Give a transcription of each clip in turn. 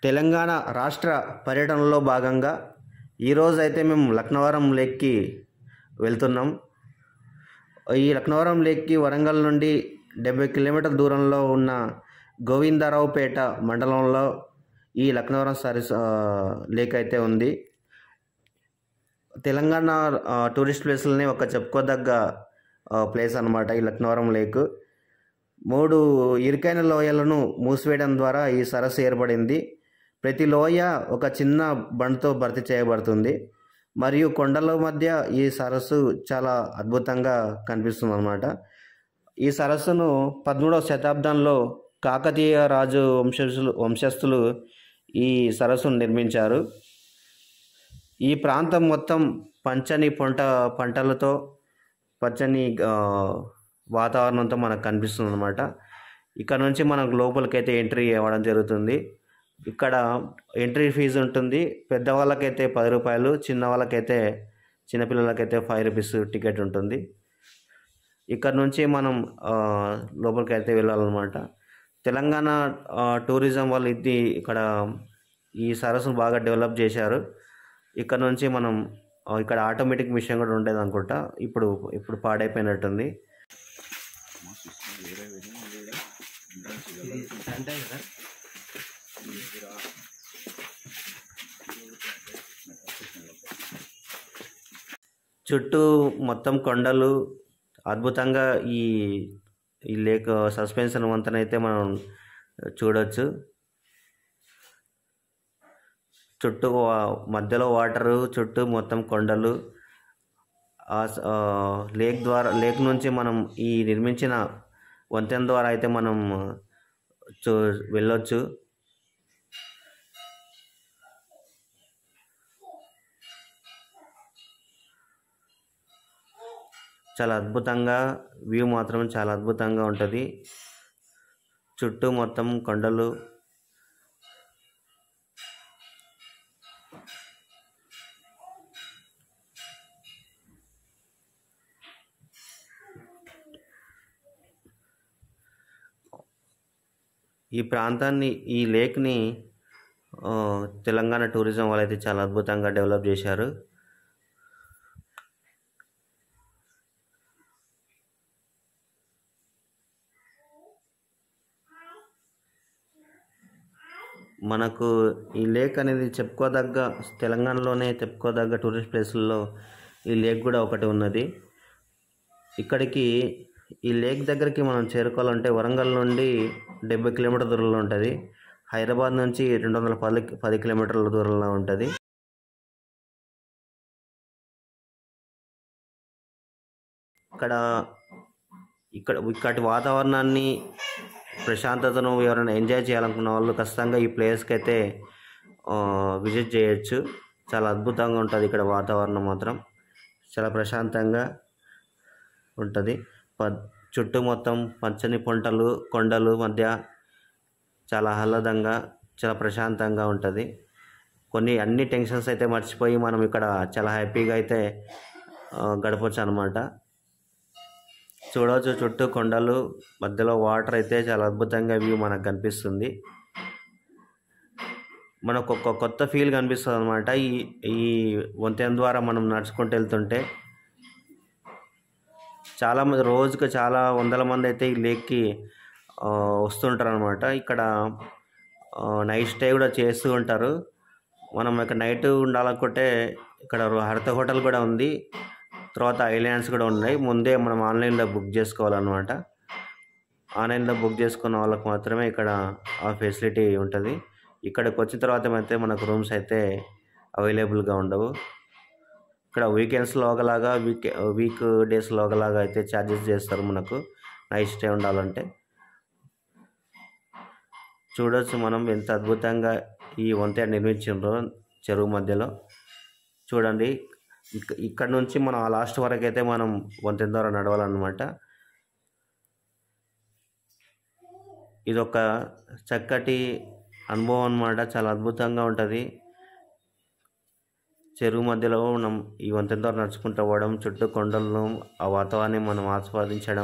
తెలంగాణ రాష్ట్ర పర్యటనలో భాగంగా ఈరోజు అయితే మేము లక్నవరం లేక్కి వెళ్తున్నాం ఈ లక్నవరం లేక్కి వరంగల్ నుండి డెబ్బై కిలోమీటర్ల దూరంలో ఉన్న గోవిందరావుపేట మండలంలో ఈ లక్నవరం సర్వీస్ ఆ, లేక్ అయితే ఉంది తెలంగాణ ఆ, టూరిస్ట్ ప్లేస్లని ఒక చెప్పుకోదగ్గ ఆ, ప్లేస్ అన్నమాట ఈ లక్నవరం లేక్ మూడు ఇరుకైన లోయలను మూసివేయడం ద్వారా ఈ సరస్సు ఏర్పడింది ప్రతి లోయ ఒక చిన్న బండ్తో భర్తీ చేయబడుతుంది మరియు కొండల మధ్య ఈ సరస్సు చాలా అద్భుతంగా కనిపిస్తుంది అనమాట ఈ సరస్సును పదమూడవ శతాబ్దంలో కాకతీయ రాజు వంశస్థులు వంశస్థులు ఈ సరస్సును నిర్మించారు ఈ ప్రాంతం మొత్తం పంచని పంట పంటలతో పచ్చని ఆ, వాతావరణంతో మనకు కనిపిస్తుంది అనమాట ఇక్కడ నుంచి మనకు లోపలికైతే ఎంట్రీ అవ్వడం జరుగుతుంది ఇక్కడ ఎంట్రీ ఫీజు ఉంటుంది పెద్దవాళ్ళకైతే పది రూపాయలు చిన్న వాళ్ళకైతే చిన్నపిల్లలకైతే ఫైవ్ రూపీస్ టికెట్ ఉంటుంది ఇక్కడ నుంచి మనం ఆ, లోపలికి అయితే వెళ్ళాలన్నమాట తెలంగాణ ఆ, టూరిజం వాళ్ళు ఇది ఇక్కడ ఈ సరస్సును బాగా డెవలప్ చేశారు ఇక్కడ నుంచి మనం ఆ, ఇక్కడ ఆటోమేటిక్ మిషన్ కూడా ఉండేది అనుకుంటా ఇప్పుడు ఇప్పుడు పాడైపోయినట్టుంది చుట్టూ మొత్తం కొండలు అద్భుతంగా ఈ ఈ లేక్ సస్పెన్షన్ వంతెనైతే మనం చూడొచ్చు చుట్టూ వా- మధ్యలో వాటరు చుట్టూ మొత్తం కొండలు ఆ స- ఆ లేక్ ద్వారా లేక్ నుంచి మనం ఈ నిర్మించిన వంతెన ద్వారా అయితే మనం చూ వెళ్ళొచ్చు చాలా అద్భుతంగా వ్యూ మాత్రం చాలా అద్భుతంగా ఉంటుంది చుట్టూ మొత్తం కొండలు ఈ ప్రాంతాన్ని ఈ లేక్ని ఆ, తెలంగాణ టూరిజం వాళ్ళైతే చాలా అద్భుతంగా డెవలప్ చేశారు మనకు ఈ లేక్ అనేది చెప్పుకోదగ్గ తెలంగాణలోనే చెప్పుకోదగ్గ టూరిస్ట్ ప్లేసుల్లో ఈ లేక్ కూడా ఒకటి ఉన్నది ఇక్కడికి ఈ లేక్ దగ్గరికి మనం చేరుకోవాలంటే వరంగల్ నుండి డెబ్బై కిలోమీటర్ దూరంలో ఉంటుంది హైదరాబాద్ నుంచి రెండు వందల పది పది కిలోమీటర్ల దూరంలో ఉంటుంది ఇక్కడ ఇక్కడ ఇక్కడి వాతావరణాన్ని ప్రశాంతతను ఎవరైనా ఎంజాయ్ చేయాలనుకున్న వాళ్ళు ఖచ్చితంగా ఈ ప్లేస్కి అయితే ఆ, విజిట్ చేయొచ్చు చాలా అద్భుతంగా ఉంటుంది ఇక్కడ వాతావరణం మాత్రం చాలా ప్రశాంతంగా ఉంటుంది ప చుట్టూ మొత్తం పచ్చని పంటలు కొండలు మధ్య చాలా ఆహ్లాదంగా చాలా ప్రశాంతంగా ఉంటుంది కొన్ని అన్ని టెన్షన్స్ అయితే మర్చిపోయి మనం ఇక్కడ చాలా హ్యాపీగా అయితే ఆ, గడపచ్చు అనమాట చూడవచ్చు చుట్టూ కొండలు మధ్యలో వాటర్ అయితే చాలా అద్భుతంగా వ్యూ మనకు కనిపిస్తుంది మనకు ఒక కొత్త ఫీల్ కనిపిస్తుంది అనమాట ఈ ఈ వంతెన ద్వారా మనం నడుచుకుంటూ వెళ్తుంటే చాలా మంది రోజుకు చాలా వందల మంది అయితే ఈ లేక్కి ఆ, వస్తుంటారు అనమాట ఇక్కడ నైట్ స్టే కూడా చేస్తూ ఉంటారు మనం ఇక్కడ నైట్ ఉండాలనుకుంటే ఇక్కడ హరిత హోటల్ కూడా ఉంది తర్వాత ఐలాండ్స్ కూడా ఉన్నాయి ముందే మనం ఆన్లైన్లో బుక్ చేసుకోవాలన్నమాట ఆన్లైన్లో బుక్ చేసుకున్న వాళ్ళకి మాత్రమే ఇక్కడ ఆ ఫెసిలిటీ ఉంటుంది ఇక్కడికి వచ్చిన తర్వాత అయితే మనకు రూమ్స్ అయితే అవైలబుల్గా ఉండవు ఇక్కడ వీకెండ్స్లో ఒకలాగా వీక్ వీక్ డేస్లో ఒకలాగా అయితే ఛార్జెస్ చేస్తారు మనకు నైట్ స్టే ఉండాలంటే చూడొచ్చు మనం ఎంత అద్భుతంగా ఈ వంతెన నిర్మించిండ్రో చెరువు మధ్యలో చూడండి ఇక్క ఇక్కడ నుంచి మనం ఆ లాస్ట్ వరకు అయితే మనం వంతెన ద్వారా నడవాలన్నమాట ఇది ఒక చక్కటి అనుభవం అన్నమాట చాలా అద్భుతంగా ఉంటుంది చెరువు మధ్యలో మనం ఈ వంతెన ద్వారా నడుచుకుంటూ పోవడం చుట్టూ కొండలను ఆ వాతావరణాన్ని మనం ఆస్వాదించడం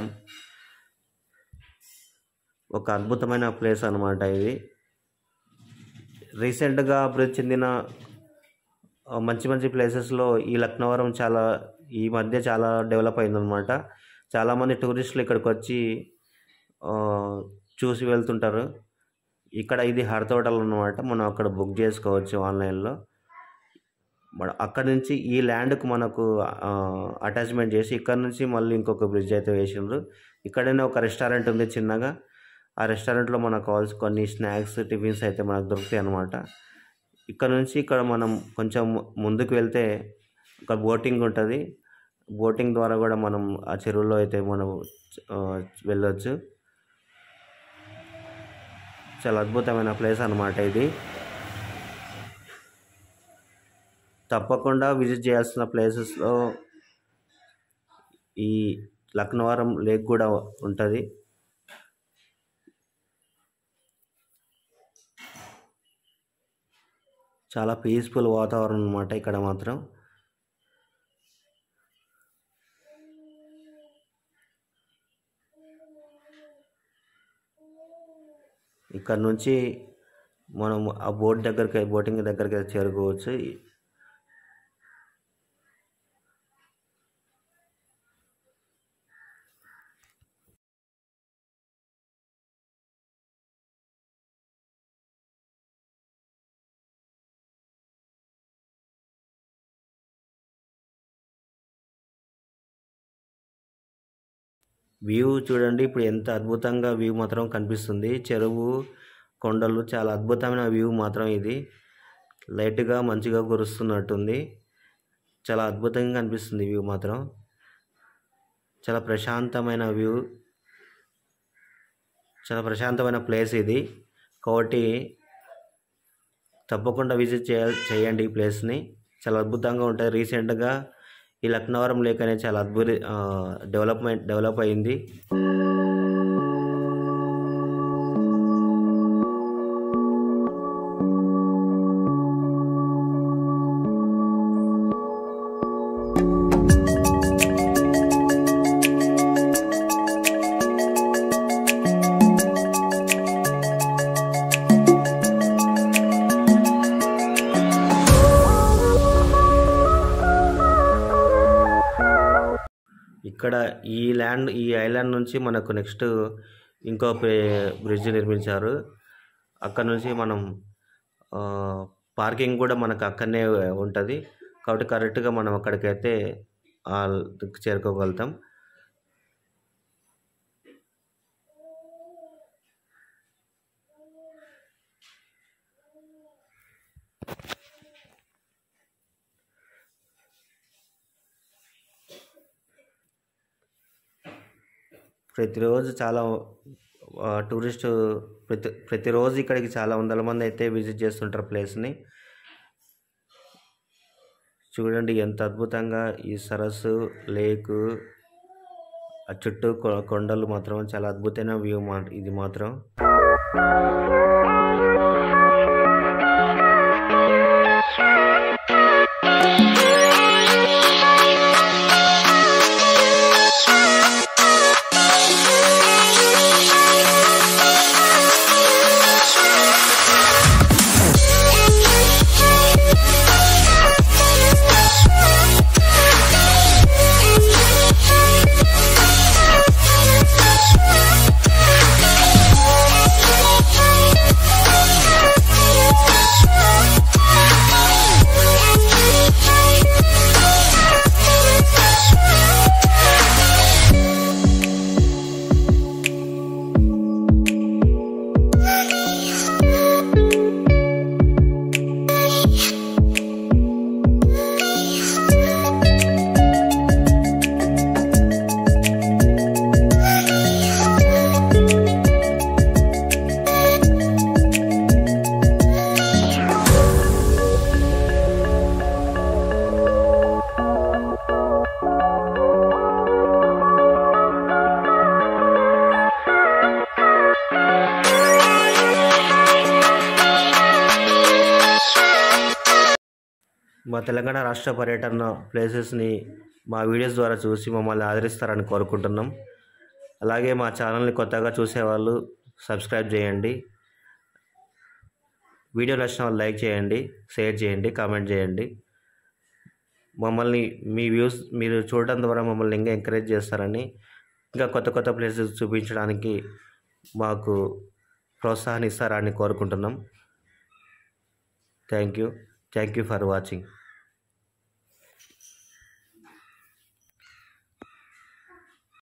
ఒక అద్భుతమైన ప్లేస్ అన్నమాట ఇది రీసెంట్గా అభివృద్ధి చెందిన ఆ, మంచి మంచి ప్లేసెస్లో ఈ లక్నవరం చాలా ఈ మధ్య చాలా డెవలప్ అయిందనమాట చాలామంది టూరిస్టులు ఇక్కడికి వచ్చి ఆ, చూసి వెళ్తుంటారు ఇక్కడ ఇది హర్త్ హోటల్ అనమాట మనం అక్కడ బుక్ చేసుకోవచ్చు ఆన్లైన్లో మన అక్కడ నుంచి ఈ ల్యాండ్కు మనకు అటాచ్మెంట్ చేసి ఇక్కడ నుంచి మళ్ళీ ఇంకొక బ్రిడ్జ్ అయితే వేసిండ్రు ఇక్కడనే ఒక రెస్టారెంట్ ఉంది చిన్నగా ఆ రెస్టారెంట్లో మనకు కావాల్సి కొన్ని స్నాక్స్ టిఫిన్స్ అయితే మనకు దొరుకుతాయి అన్నమాట ఇక్కడ నుంచి ఇక్కడ మనం కొంచెం ముందుకు వెళ్తే ఒక బోటింగ్ ఉంటుంది బోటింగ్ ద్వారా కూడా మనం ఆ చెరువులో అయితే మనం ఆ, వెళ్ళొచ్చు చాలా అద్భుతమైన ప్లేస్ అన్నమాట ఇది తప్పకుండా విజిట్ చేయాల్సిన ప్లేసెస్లో ఈ లక్నవరం లేక్ కూడా ఉంటుంది చాలా పీస్ఫుల్ వాతావరణం అన్నమాట ఇక్కడ మాత్రం ఇక్కడ నుంచి మనం ఆ బోట్ దగ్గరికి బోటింగ్ దగ్గరికి చేరుకోవచ్చు వ్యూ చూడండి ఇప్పుడు ఎంత అద్భుతంగా వ్యూ మాత్రం కనిపిస్తుంది చెరువు కొండలు చాలా అద్భుతమైన వ్యూ మాత్రం ఇది లైట్గా మంచిగా కురుస్తున్నట్టుంది చాలా అద్భుతంగా కనిపిస్తుంది వ్యూ మాత్రం చాలా ప్రశాంతమైన వ్యూ చాలా ప్రశాంతమైన ప్లేస్ ఇది కాబట్టి తప్పకుండా విజిట్ చేయ చేయండి ఈ ప్లేస్ని చాలా అద్భుతంగా ఉంటుంది రీసెంట్గా ఈ లక్నవరం లేక్ అనేది చాలా అద్భుత డెవలప్మెంట్ డెవలప్ అయింది ఇక్కడ ఈ ల్యాండ్ ఈ ఐలాండ్ నుంచి మనకు నెక్స్ట్ ఇంకో బ్రిడ్జ్ నిర్మించారు అక్కడ నుంచి మనం ఆ, పార్కింగ్ కూడా మనకు అక్కడనే ఉంటుంది కాబట్టి కరెక్ట్గా మనం అక్కడికైతే ఆ చేరుకోగలుగుతాం ప్రతిరోజు చాలా ఆ, టూరిస్ట్ ప్రతి ప్రతిరోజు ఇక్కడికి చాలా వందల మంది అయితే విజిట్ చేస్తుంటారు ప్లేస్ని చూడండి ఎంత అద్భుతంగా ఈ సరస్సు లేకు ఆ చుట్టూ కొ- కొండలు మాత్రం చాలా అద్భుతమైన వ్యూ మా ఇది మాత్రం మా తెలంగాణ రాష్ట్ర పర్యటన ప్లేసెస్ని మా వీడియోస్ ద్వారా చూసి మమ్మల్ని ఆదరిస్తారని కోరుకుంటున్నాం అలాగే మా ఛానల్ని కొత్తగా చూసేవాళ్ళు సబ్స్క్రైబ్ చేయండి వీడియో నచ్చిన వాళ్ళు లైక్ చేయండి షేర్ చేయండి కామెంట్ చేయండి మమ్మల్ని మీ వ్యూస్ మీరు చూడడం ద్వారా మమ్మల్ని ఇంకా ఎంకరేజ్ చేస్తారని ఇంకా కొత్త కొత్త ప్లేసెస్ చూపించడానికి మాకు ప్రోత్సాహాన్ని ఇస్తారని కోరుకుంటున్నాం thank you thank you for watching